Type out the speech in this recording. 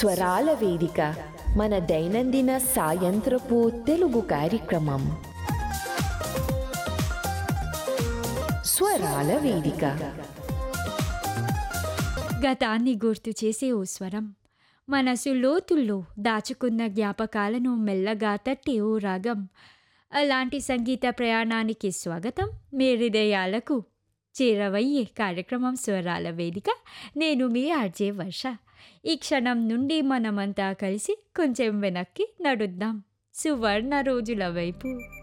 స్వరాల వేదిక మన దైనందిన సాయంత్రపు తెలుగు కార్యక్రమం స్వరాల వేదిక గతాన్ని గుర్తు చేసే ఓ స్వరం మనసు లోతుల్లో దాచుకున్న జ్ఞాపకాలను మెల్లగా తట్టి ఓ రాగం అలాంటి సంగీత ప్రయాణానికి స్వాగతం మీ హృదయాలకు చేరవయ్యే కార్యక్రమం స్వరాల వేదిక నేను మీ ఆర్జే వర్ష ఈ క్షణం నుండి మనమంతా కలిసి కొంచెం వెనక్కి నడుద్దాం సువర్ణ రోజుల వైపు